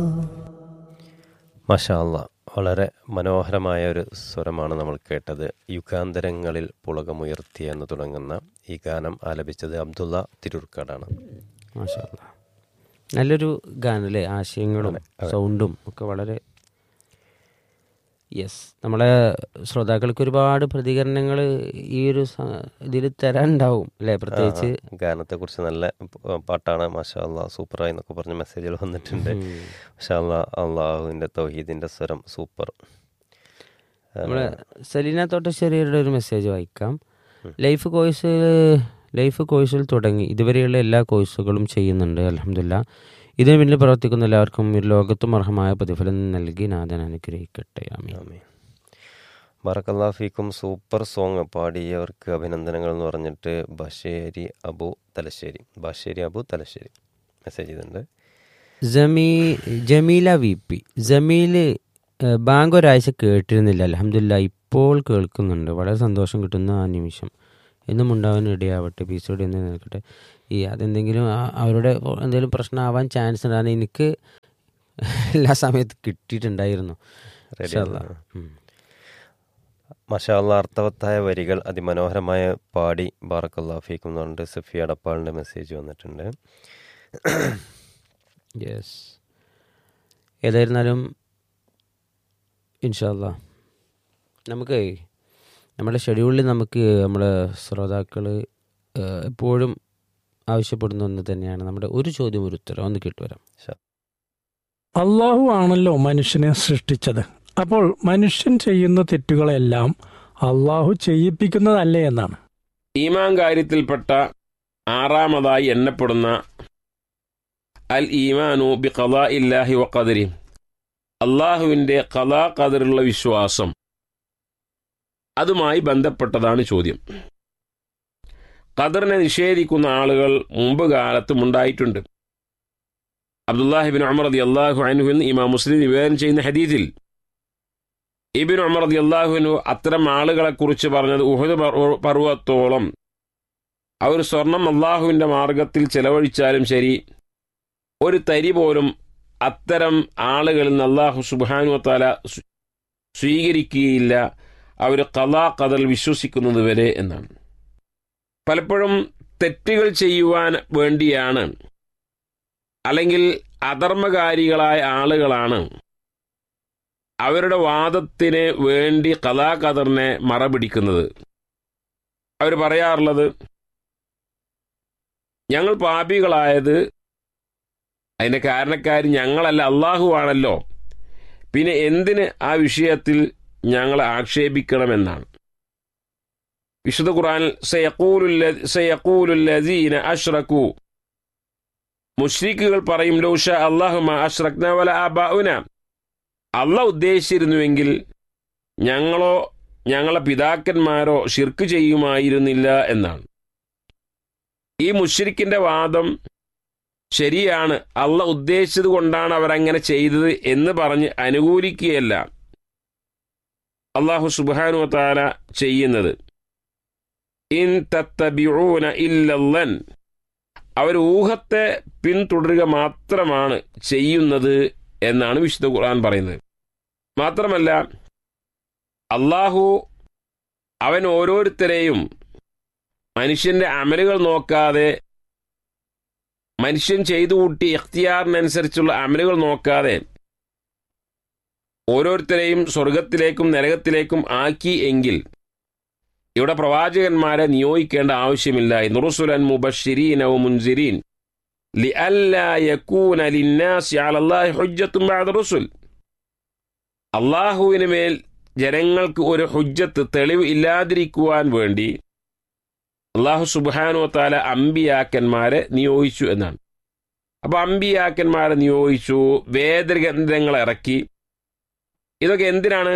മാഷാ അല്ലാ വളരെ മനോഹരമായ ഒരു സ്വരമാണ് നമ്മൾ കേട്ടത് യുഗാന്തരങ്ങളിൽ പുളകമുയർത്തി എന്ന് തുടങ്ങുന്ന ഈ ഗാനം ആലപിച്ചത് അബ്ദുള്ള തിരൂർക്കാടാണ് മാഷാ അല്ലാ. നല്ലൊരു ഗാനല്ലേ ആശയങ്ങളും സൗണ്ടും ഒക്കെ വളരെ യെസ് നമ്മളെ ശ്രോതാക്കൾക്ക് ഒരുപാട് പ്രതികരണങ്ങൾ ഈ ഒരു ഇതിൽ തരാനുണ്ടാവും അല്ലേ പ്രത്യേകിച്ച് ഗാനത്തെ കുറിച്ച് നല്ല പ- പാട്ടാണ് മാഷാ അല്ലാ സൂപ്പറായി എന്നൊക്കെ പറഞ്ഞ മെസ്സേജുകൾ വന്നിട്ടുണ്ട് മാഷാ അല്ലാ അള്ളാഹുവിൻ്റെ തൗഹീദിൻ്റെ സ്വരം സൂപ്പർ നമ്മളെ സലീന തോട്ടശ്ശേരിയുടെ ഒരു മെസ്സേജ് വായിക്കാം ലൈഫ് കോഴ്സ് ലൈഫ് കോഴ്സിൽ തുടങ്ങി ഇതുവരെയുള്ള എല്ലാ കോഴ്സുകളും ചെയ്യുന്നുണ്ട് അലഹമില്ല ഇതിന് പിന്നിൽ പ്രവർത്തിക്കുന്ന എല്ലാവർക്കും ഈ ലോകത്തും അർഹമായ പ്രതിഫലം നൽകി നാഥൻ അനുഗ്രഹിക്കട്ടെ ആമീൻ ആമീൻ ബറക്കല്ലാ ഫീക്കും സൂപ്പർ സോങ് പാടിയവർക്ക് അഭിനന്ദനങ്ങൾ എന്ന് പറഞ്ഞിട്ട് ബഷേരി അബു തലശ്ശേരി ബഷേരി അബു തലശ്ശേരി മെസ്സേജ് ചെയ്തിട്ടുണ്ട് ജമീ ജമീല വി പി ജമീല് ഏഹ്, ബാങ്ക് ഒരാഴ്ച കേട്ടിരുന്നില്ല അലഹമില്ല ഇപ്പോൾ കേൾക്കുന്നുണ്ട് വളരെ സന്തോഷം കിട്ടുന്ന ആ നിമിഷം എന്നും ഉണ്ടാവാൻ ഇടയാവട്ടെ എപ്പിസോഡ് എന്ന് നിൽക്കട്ടെ ഈ അതെന്തെങ്കിലും ആ- അവരുടെ എന്തെങ്കിലും പ്രശ്നമാവാൻ ചാൻസ് ഉണ്ടാകുന്ന എനിക്ക് എല്ലാ സമയത്തും കിട്ടിയിട്ടുണ്ടായിരുന്നു Ready ഇൻഷാ അല്ലാ. ആണ്. ഉം. മഷാ അല്ലാ അർത്ഥവത്തായ വരികൾ അതിമനോഹരമായ പാടി ബാറക്കല്ലാ ഫീക്കും എന്ന് പറഞ്ഞിട്ട് സഫി അടപ്പാളിൻ്റെ മെസ്സേജ് വന്നിട്ടുണ്ട് യെസ് ഏതായിരുന്നാലും ഇൻഷാല്ല നമുക്ക് നമ്മുടെ ഷെഡ്യൂളിൽ നമുക്ക് നമ്മുടെ ശ്രോതാക്കൾ എപ്പോഴും ആവശ്യപ്പെടുന്ന ഒന്ന് തന്നെയാണ് നമ്മുടെ ഒരു ചോദ്യം ഒരു ഉത്തരം ഒന്ന് കേട്ടുവരാം അള്ളാഹു ആണല്ലോ മനുഷ്യനെ സൃഷ്ടിച്ചത് അപ്പോൾ മനുഷ്യൻ ചെയ്യുന്ന തെറ്റുകളെല്ലാം അള്ളാഹു ചെയ്യിപ്പിക്കുന്നതല്ലേ എന്നാണ് ഈമാൻ കാര്യത്തിൽപ്പെട്ട ആറാമതായി എണ്ണപ്പെടുന്ന അൽ ഈമാനു ബി ഖലാ ഇല്ലാഹി വ ഖദരി അള്ളാഹുവിൻ്റെ ഖലാ ഖദറുള്ള വിശ്വാസം അതുമായി ബന്ധപ്പെട്ടതാണ് ചോദ്യം ഖദറിനെ നിഷേധിക്കുന്ന ആളുകൾ മുമ്പ് കാലത്തും ഉണ്ടായിട്ടുണ്ട് അബ്ദുല്ലാഹിബിൻ ഉമർ റതി അള്ളാഹു അൻഹു എന്ന് ഇമാം മുസ്ലിം നിവേദനം ചെയ്യുന്ന ഹദീസിൽ ഇബിൻ ഉമർ റതി അള്ളാഹുവിനു അത്തരം ആളുകളെക്കുറിച്ച് പറഞ്ഞത് ഉഹദ് പർവ- പർവ്വതത്തോളം അവർ സ്വർണം അള്ളാഹുവിൻ്റെ മാർഗത്തിൽ ചെലവഴിച്ചാലും ശരി ഒരു തരി പോലും അത്തരം ആളുകളിൽ നിന്ന് അള്ളാഹു സുബാനു താല സ്വീകരിക്കുകയില്ല അവർ കലാ കതൽ വിശ്വസിക്കുന്നത് വരെ എന്നാണ് പലപ്പോഴും തെറ്റുകൾ ചെയ്യുവാൻ വേണ്ടിയാണ് അല്ലെങ്കിൽ അധർമ്മകാരികളായ ആളുകളാണ് അവരുടെ വാദത്തിന് വേണ്ടി കഥാകഥറിനെ മറപിടിക്കുന്നത് അവർ പറയാറുള്ളത് ഞങ്ങൾ പാപികളായത് അതിൻ്റെ കാരണക്കാരി ഞങ്ങളല്ല അള്ളാഹു ആണല്ലോ പിന്നെ എന്തിന് ആ വിഷയത്തിൽ ഞങ്ങളെ ആക്ഷേപിക്കണമെന്നാണ് വിശുദ്ധ ഖുർആൻ സയഖൂലുല്ലദീന അഷ്റഖു മുഷ്രിക്കുകൾ പറയും ലൗഷ അള്ളാഹുമ അഷ്റഖ്ന വല ആബാഉന അള്ളാഹ് ഉദ്ദേശിച്ചിരുന്നുവെങ്കിൽ ഞങ്ങളോ ഞങ്ങളെ പിതാക്കന്മാരോ ഷിർക്ക് ചെയ്യുമായിരുന്നില്ല എന്നാണ് ഈ മുഷ്രിക്കിന്റെ വാദം ശരിയാണ് അള്ള ഉദ്ദേശിച്ചത് കൊണ്ടാണ് അവരങ്ങനെ ചെയ്തത് എന്ന് പറഞ്ഞ് അനുകൂലിക്കുകയല്ല അള്ളാഹു സുബാനു താല ചെയ്യുന്നത് ഇൻ തത്തബിഊന ഇല്ലല്ലൻ അവർ ഊഹത്തെ പിന്തുടരുക മാത്രമാണ് ചെയ്യുന്നത് എന്നാണ് വിശുദ്ധ ഖുർആൻ പറയുന്നത് മാത്രമല്ല അള്ളാഹു അവൻ ഓരോരുത്തരെയും മനുഷ്യന്റെ അമലുകൾ നോക്കാതെ മനുഷ്യൻ ചെയ്തു കൂട്ടിയ ഇഖ്തിയാറിനനുസരിച്ചുള്ള അമലുകൾ നോക്കാതെ ഓരോരുത്തരെയും സ്വർഗത്തിലേക്കും നരകത്തിലേക്കും ആക്കി എങ്കിൽ ഇവിടെ പ്രവാചകന്മാരെ നിയോഗിക്കേണ്ട ആവശ്യമില്ല നുറുസുലൻ മുബഷിരീൻ മുൻസിരീൻ لئلا يكون للناس على الله حجة بعد الرسل അള്ളാഹുവിന് മേൽ ജനങ്ങൾക്ക് ഒരു ഹുജ്ജത്ത് തെളിവ് ഇല്ലാതിരിക്കുവാൻ വേണ്ടി അള്ളാഹു സുബാനു താല അമ്പിയാക്കന്മാരെ നിയോഗിച്ചു എന്നാണ് അപ്പൊ അമ്പിയാക്കന്മാരെ നിയോഗിച്ചു വേദഗ്രന്ഥങ്ങൾ ഇറക്കി ഇതൊക്കെ എന്തിനാണ്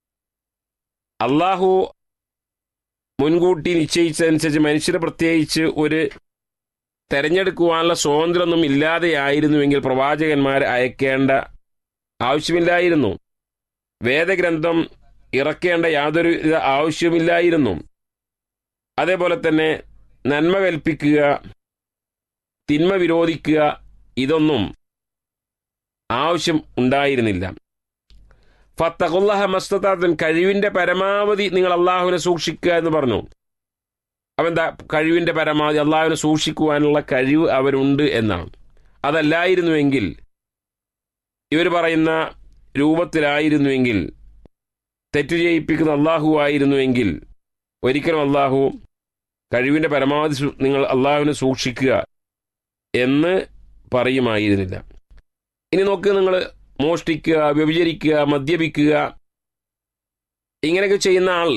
അള്ളാഹു മുൻകൂട്ടി നിശ്ചയിച്ചതനുസരിച്ച് മനുഷ്യരെ പ്രത്യേകിച്ച് ഒരു തെരഞ്ഞെടുക്കുവാനുള്ള സ്വാതന്ത്ര്യമൊന്നും ഇല്ലാതെയായിരുന്നുവെങ്കിൽ പ്രവാചകന്മാരെ അയക്കേണ്ട ആവശ്യമില്ലായിരുന്നു വേദഗ്രന്ഥം ഇറക്കേണ്ട യാതൊരു വിധ ആവശ്യമില്ലായിരുന്നു അതേപോലെ തന്നെ നന്മ കൽപ്പിക്കുക തിന്മ വിരോധിക്കുക ഇതൊന്നും ആവശ്യം ഉണ്ടായിരുന്നില്ല ഫത്തഖുല്ലാഹ മസ്തത്താത്തൻ കഴിവിന്റെ പരമാവധി നിങ്ങൾ അള്ളാഹുവിനെ സൂക്ഷിക്കുക എന്ന് പറഞ്ഞു അവന്താ കഴിവിന്റെ പരമാവധി അള്ളാഹുവിനെ സൂക്ഷിക്കുവാനുള്ള കഴിവ് അവരുണ്ട് എന്നാണ് അതല്ലായിരുന്നുവെങ്കിൽ ഇവർ പറയുന്ന രൂപത്തിലായിരുന്നുവെങ്കിൽ തെറ്റ് ചെയ്യിപ്പിക്കുന്ന അള്ളാഹു ആയിരുന്നുവെങ്കിൽ ഒരിക്കലും അള്ളാഹു കഴിവിന്റെ പരമാവധി സു- നിങ്ങൾ അള്ളാഹുവിനെ സൂക്ഷിക്കുക എന്ന് പറയുമായിരുന്നില്ല ഇനി നോക്ക് നിങ്ങൾ മോഷ്ടിക്കുക വ്യഭിചരിക്കുക മദ്യപിക്കുക ഇങ്ങനെയൊക്കെ ചെയ്യുന്ന ആൾ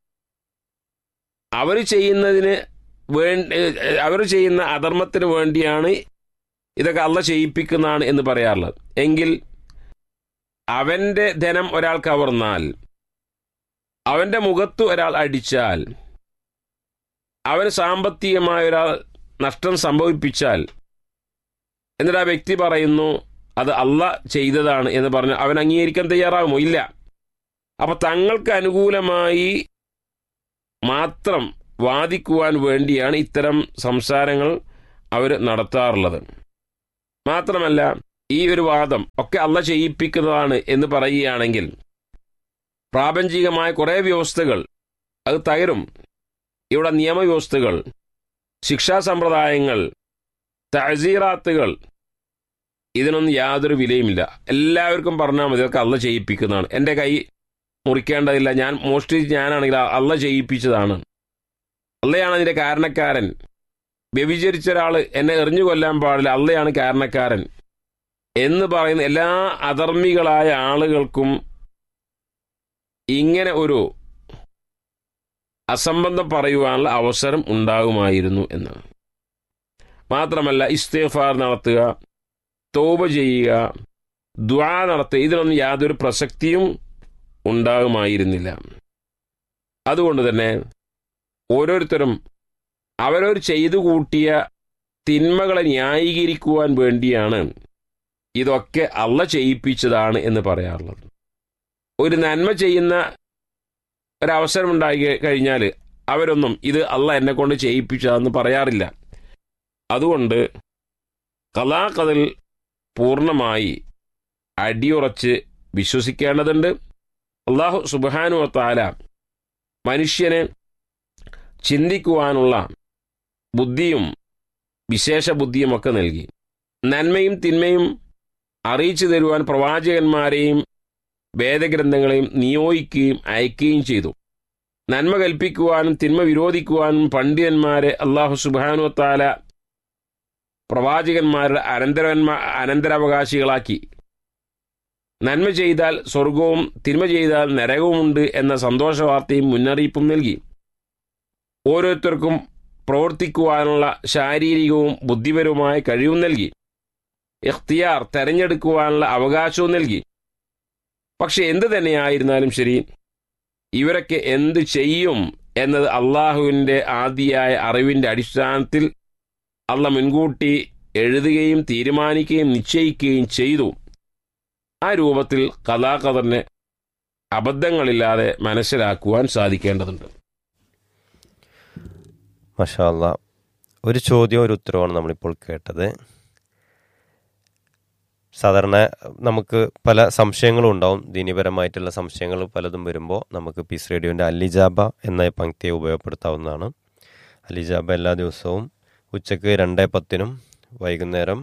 അവർ ചെയ്യുന്നതിന് വേണ്ടി അവർ ചെയ്യുന്ന അധർമ്മത്തിന് വേണ്ടിയാണ് ഇതൊക്കെ അള്ള ചെയ്യിപ്പിക്കുന്നതാണ് എന്ന് പറയാറുള്ളത് എങ്കിൽ അവന്റെ ധനം ഒരാൾ കവർന്നാൽ അവന്റെ മുഖത്ത് ഒരാൾ അടിച്ചാൽ അവന് സാമ്പത്തികമായ ഒരാൾ നഷ്ടം സംഭവിപ്പിച്ചാൽ എന്നിട്ട് ആ വ്യക്തി പറയുന്നു അത് അല്ല ചെയ്തതാണ് എന്ന് പറഞ്ഞ് അവൻ അംഗീകരിക്കാൻ തയ്യാറാകുമോ ഇല്ല അപ്പൊ തങ്ങൾക്ക് അനുകൂലമായി മാത്രം വാദിക്കുവാൻ വേണ്ടിയാണ് ഇത്തരം സംസാരങ്ങൾ അവർ നടത്താറുള്ളത് മാത്രമല്ല ഈ ഒരു വാദം ഒക്കെ അല്ല ചെയ്യിപ്പിക്കുന്നതാണ് എന്ന് പറയുകയാണെങ്കിൽ പ്രാപഞ്ചികമായ കുറേ വ്യവസ്ഥകൾ അത് തകരും ഇവിടെ നിയമവ്യവസ്ഥകൾ ശിക്ഷാ സമ്പ്രദായങ്ങൾ തഹസീറാത്തുകൾ ഇതിനൊന്നും യാതൊരു വിലയുമില്ല എല്ലാവർക്കും പറഞ്ഞാൽ മതി ഇതൊക്കെ അല്ല ചെയ്യിപ്പിക്കുന്നതാണ് എൻ്റെ കൈ മുറിക്കേണ്ടതില്ല ഞാൻ മോഷ്ടിച്ച് ഞാനാണെങ്കിൽ അല്ല ചെയ്യിപ്പിച്ചതാണ് അള്ളയാണ് അതിൻ്റെ കാരണക്കാരൻ വ്യഭിചരിച്ച ഒരാൾ എന്നെ എറിഞ്ഞു കൊല്ലാൻ പാടില്ല അള്ളയാണ് കാരണക്കാരൻ എന്ന് പറയുന്ന എല്ലാ അധർമ്മികളായ ആളുകൾക്കും ഇങ്ങനെ ഒരു അസംബന്ധം പറയുവാനുള്ള അവസരം ഉണ്ടാകുമായിരുന്നു എന്നാണ് മാത്രമല്ല ഇസ്തേഫാർ നടത്തുക തോപ ചെയ്യുക ദ്വാ നടത്തുക ഇതിനൊന്നും യാതൊരു പ്രസക്തിയും ഉണ്ടാകുമായിരുന്നില്ല അതുകൊണ്ട് തന്നെ ഓരോരുത്തരും അവരവർ ചെയ്തു കൂട്ടിയ തിന്മകളെ ന്യായീകരിക്കുവാൻ വേണ്ടിയാണ് ഇതൊക്കെ അള്ള ചെയ്യിപ്പിച്ചതാണ് എന്ന് പറയാറുള്ളത് ഒരു നന്മ ചെയ്യുന്ന ഒരവസരം ഉണ്ടായി കഴിഞ്ഞാൽ അവരൊന്നും ഇത് അള്ള എന്നെ കൊണ്ട് ചെയ്യിപ്പിച്ചതെന്ന് പറയാറില്ല അതുകൊണ്ട് കലാകതിൽ പൂർണ്ണമായി അടിയുറച്ച് വിശ്വസിക്കേണ്ടതുണ്ട് അള്ളാഹു സുബാനു താല മനുഷ്യന് ചിന്തിക്കുവാനുള്ള ബുദ്ധിയും വിശേഷ ബുദ്ധിയുമൊക്കെ നൽകി നന്മയും തിന്മയും അറിയിച്ചു തരുവാൻ പ്രവാചകന്മാരെയും വേദഗ്രന്ഥങ്ങളെയും നിയോഗിക്കുകയും അയക്കുകയും ചെയ്തു നന്മ കൽപ്പിക്കുവാനും തിന്മ വിരോധിക്കുവാനും പണ്ഡിതന്മാരെ അള്ളാഹു സുബാനുവത്താല പ്രവാചകന്മാരുടെ അനന്തരന്മാ അനന്തരാവകാശികളാക്കി നന്മ ചെയ്താൽ സ്വർഗവും തിന്മ ചെയ്താൽ നരകവുമുണ്ട് എന്ന സന്തോഷ വാർത്തയും മുന്നറിയിപ്പും നൽകി ഓരോരുത്തർക്കും പ്രവർത്തിക്കുവാനുള്ള ശാരീരികവും ബുദ്ധിപരവുമായ കഴിവും നൽകി ഇഖ്തിയാർ തെരഞ്ഞെടുക്കുവാനുള്ള അവകാശവും നൽകി പക്ഷെ എന്ത് തന്നെയായിരുന്നാലും ശരി ഇവരൊക്കെ എന്ത് ചെയ്യും എന്നത് അള്ളാഹുവിൻ്റെ ആദിയായ അറിവിൻ്റെ അടിസ്ഥാനത്തിൽ അള്ള മുൻകൂട്ടി എഴുതുകയും തീരുമാനിക്കുകയും നിശ്ചയിക്കുകയും ചെയ്തു ആ രൂപത്തിൽ കഥാകഥനെ അബദ്ധങ്ങളില്ലാതെ മനസ്സിലാക്കുവാൻ സാധിക്കേണ്ടതുണ്ട് മഷാല്ല ഒരു ചോദ്യവും ഒരു ഉത്തരവാണ് നമ്മളിപ്പോൾ കേട്ടത് സാധാരണ നമുക്ക് പല സംശയങ്ങളും ഉണ്ടാവും ദീനിപരമായിട്ടുള്ള സംശയങ്ങൾ പലതും വരുമ്പോൾ നമുക്ക് പീസ് റേഡിയോൻ്റെ അലിജാബ എന്ന പങ്ക്തിയെ ഉപയോഗപ്പെടുത്താവുന്നതാണ് അലിജാബ എല്ലാ ദിവസവും ഉച്ചയ്ക്ക് രണ്ട് പത്തിനും വൈകുന്നേരം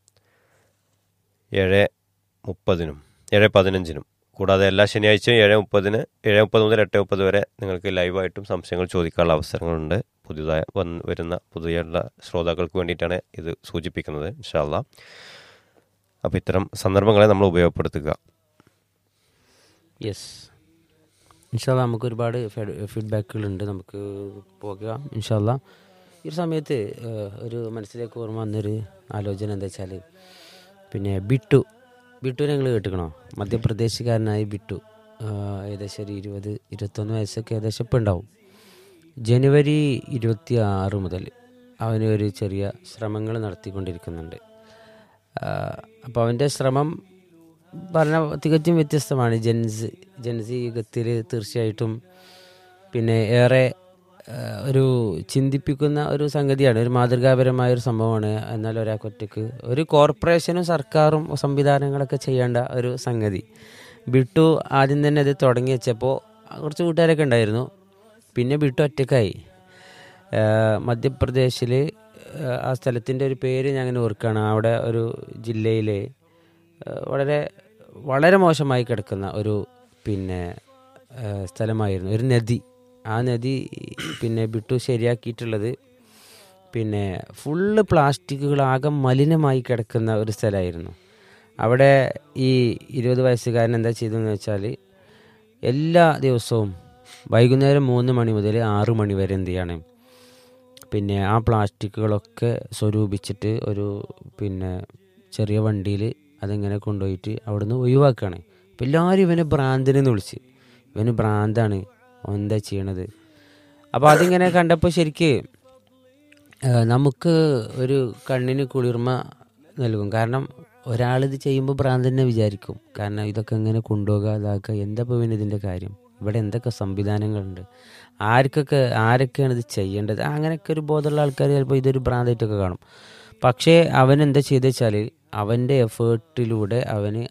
ഏഴ് മുപ്പതിനും ഏഴ് പതിനഞ്ചിനും കൂടാതെ എല്ലാ ശനിയാഴ്ചയും ഏഴ് മുപ്പതിന് ഏഴ് മുപ്പത് മുതൽ എട്ട് മുപ്പത് വരെ നിങ്ങൾക്ക് ലൈവായിട്ടും സംശയങ്ങൾ ചോദിക്കാനുള്ള അവസരങ്ങളുണ്ട് പുതിയതായി വന്ന് വരുന്ന പുതിയുള്ള ശ്രോതാക്കൾക്ക് വേണ്ടിയിട്ടാണ് ഇത് സൂചിപ്പിക്കുന്നത് ഇൻഷാല്ല അപ്പോൾ ഇത്തരം സന്ദർഭങ്ങളെ നമ്മൾ ഉപയോഗപ്പെടുത്തുക യെസ് ഇൻഷാല്ല നമുക്ക് ഒരുപാട് ഫീഡ്ബാക്കുകളുണ്ട് നമുക്ക് പോകാം ഇൻഷാല്ല ഈ ഒരു സമയത്ത് ഏഹ്, ഒരു മനസ്സിലേക്ക് ഓർമ്മ വന്നൊരു ആലോചന എന്താ വെച്ചാൽ പിന്നെ ബിട്ടു ബിട്ടു ഞങ്ങൾ കേട്ടിക്കണോ മധ്യപ്രദേശുകാരനായ ബിട്ടു ഏഹ്, ഏകദേശം ഒരു ഇരുപത് ഇരുപത്തൊന്ന് വയസ്സൊക്കെ ഏകദേശം ഇപ്പം ഉണ്ടാവും ജനുവരി ഇരുപത്തി ആറ് മുതൽ അവന് ഒരു ചെറിയ ശ്രമങ്ങൾ നടത്തിക്കൊണ്ടിരിക്കുന്നുണ്ട് അപ്പോൾ അവൻ്റെ ശ്രമം പറഞ്ഞ തികച്ചും വ്യത്യസ്തമാണ് ജെൻസ് ജെൻസി യുഗത്തിൽ തീർച്ചയായിട്ടും പിന്നെ ഏറെ ആ, ഒരു ചിന്തിപ്പിക്കുന്ന ഒരു സംഗതിയാണ് ഒരു മാതൃകാപരമായ ഒരു സംഭവമാണ് എന്നാൽ ഒരാൾക്ക് ഒറ്റയ്ക്ക് ഒരു കോർപ്പറേഷനും സർക്കാരും സംവിധാനങ്ങളൊക്കെ ചെയ്യേണ്ട ഒരു സംഗതി ബിട്ടു ആദ്യം തന്നെ ഇത് തുടങ്ങി വെച്ചപ്പോൾ കുറച്ച് കൂട്ടുകാരൊക്കെ ഉണ്ടായിരുന്നു പിന്നെ ബിട്ടു ഒറ്റക്കായി ആ, മധ്യപ്രദേശിൽ ആ സ്ഥലത്തിൻ്റെ ഒരു പേര് ഞാൻ അങ്ങനെ ഓർക്കുകയാണ് അവിടെ ഒരു ജില്ലയിലെ ആ, വളരെ വളരെ മോശമായി കിടക്കുന്ന ഒരു പിന്നെ ആ, സ്ഥലമായിരുന്നു ഒരു നദി ആ നദി പിന്നെ ബിട്ടു ശരിയാക്കിയിട്ടുള്ളത് പിന്നെ ഫുള്ള് പ്ലാസ്റ്റിക്കുകൾ ആകെ മലിനമായി കിടക്കുന്ന ഒരു സ്ഥലമായിരുന്നു അവിടെ ഈ ഇരുപത് വയസ്സുകാരൻ എന്താ ചെയ്തതെന്ന് വെച്ചാൽ എല്ലാ ദിവസവും വൈകുന്നേരം മൂന്ന് മണി മുതൽ ആറ് മണി വരെ എന്ത് ചെയ്യാണ് പിന്നെ ആ പ്ലാസ്റ്റിക്കുകളൊക്കെ സ്വരൂപിച്ചിട്ട് ഒരു പിന്നെ ചെറിയ വണ്ടിയിൽ അതിങ്ങനെ കൊണ്ടുപോയിട്ട് അവിടുന്ന് ഒഴിവാക്കുകയാണ് അപ്പം എല്ലാവരും ഇവനെ ഭ്രാന്തനെന്ന് വിളിച്ച് ഇവന് ഭ്രാന്താണ് ഓൻ എന്താ ചെയ്യണത് അപ്പോൾ അതിങ്ങനെ കണ്ടപ്പോൾ ശരിക്ക് ആ, നമുക്ക് ഒരു കണ്ണിന് കുളിർമ നൽകും കാരണം ഒരാളിത് ചെയ്യുമ്പോൾ ഭ്രാന്തനെ വിചാരിക്കും കാരണം ഇതൊക്കെ എങ്ങനെ കൊണ്ടുപോകുക ഇതാക്കുക എന്താ ഇപ്പോൾ പിന്നെ ഇതിൻ്റെ കാര്യം ഇവിടെ എന്തൊക്കെ സംവിധാനങ്ങളുണ്ട് ആർക്കൊക്കെ ആരൊക്കെയാണ് ഇത് ചെയ്യേണ്ടത് അങ്ങനെയൊക്കെ ഒരു ബോധമുള്ള ആൾക്കാർ ചിലപ്പോൾ ഇതൊരു ഭ്രാന്തായിട്ടൊക്കെ കാണും പക്ഷേ അവൻ എന്താ ചെയ്തെന്ന് വെച്ചാൽ അവൻ്റെ എഫേർട്ടിലൂടെ അവന്